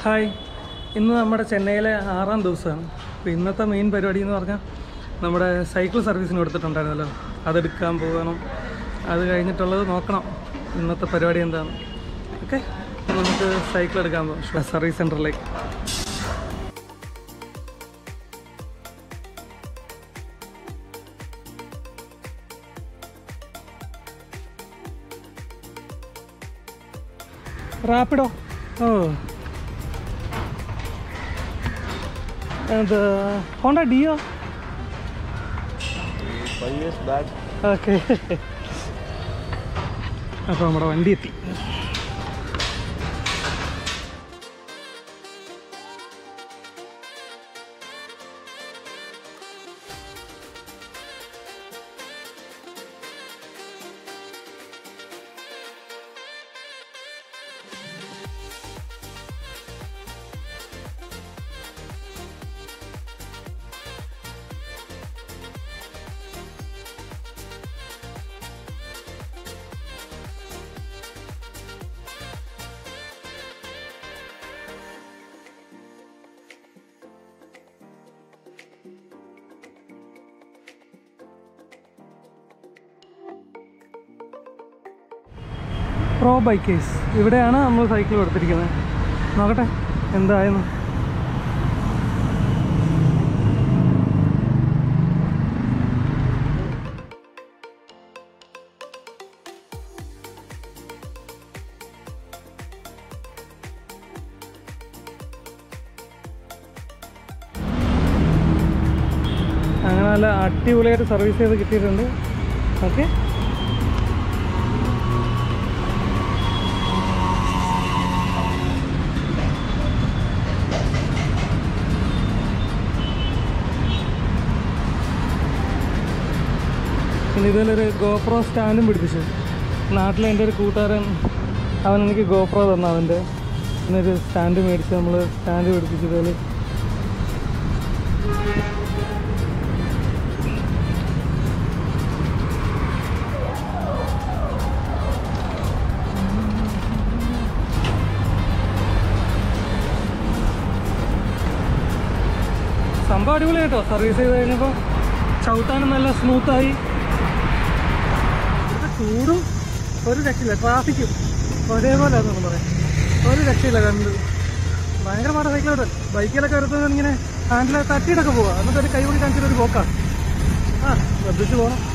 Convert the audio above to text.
hi ഇന്ന് നമ്മുടെ ചെന്നൈയിലെ ആറാം ദിവസമാണ് അപ്പോൾ ഇന്നത്തെ മെയിൻ പരിപാടി എന്ന് പറഞ്ഞാൽ നമ്മുടെ സൈക്കിൾ സർവീസിന് കൊടുത്തിട്ടുണ്ടായിരുന്നല്ലോ അതെടുക്കാൻ പോകണം അത് കഴിഞ്ഞിട്ടുള്ളത് നോക്കണം ഇന്നത്തെ പരിപാടി എന്താണ് ഓക്കെ നമുക്ക് സൈക്കിൾ എടുക്കാൻ പോകാം സർവീസ് സെൻറ്ററിലേക്ക് റാപ്പിഡോ ഓ ഇത് Honda Dio five years back okay അപ്പോൾ നമ്മുടെ വണ്ടി എത്തി പ്രോ ബൈക്കേഴ്സ് ഇവിടെയാണ് നമ്മൾ സൈക്കിൾ കൊടുത്തിരിക്കുന്നത് നോക്കട്ടെ എന്തായെന്ന് അങ്ങനെ നല്ല അടിപൊളിയായിട്ട് സർവീസ് ചെയ്ത് കിട്ടിയിട്ടുണ്ട് ഓക്കെ പിന്നെ ഇതിലൊരു ഗോപ്രോ സ്റ്റാൻഡും പിടിപ്പിച്ചു നാട്ടിലെ എൻ്റെ ഒരു കൂട്ടുകാരൻ അവൻ എനിക്ക് ഗോപ്രോ തന്നു അവൻ്റെ പിന്നൊരു സ്റ്റാൻഡ് മേടിച്ച് നമ്മൾ സ്റ്റാൻഡ് പിടിപ്പിച്ചു ഇതിൽ സംഭവം അടിപൊളി കേട്ടോ സർവീസ് ചെയ്ത് കഴിഞ്ഞപ്പോൾ ചവിട്ടാനും നല്ല സ്മൂത്തായി ഇത് ചൂടും ഒരു രക്ഷയില്ല ട്രാഫിക്കും ഒരേപോലെ അതൊന്നും പറയാം ഒരു രക്ഷയില്ല കണ്ട് ഭയങ്കര പാട സൈക്കിളോട്ട് ബൈക്കിലൊക്കെ വരുന്നത് ഇങ്ങനെ ഹാൻഡിൽ തട്ടിയിട്ടൊക്കെ പോവാം എന്നിട്ട് ഒരു കൈ കൂടി കാണിച്ചിട്ട് ഒരു പോക്കാണ് ആ ശ്രദ്ധിച്ച് പോകണം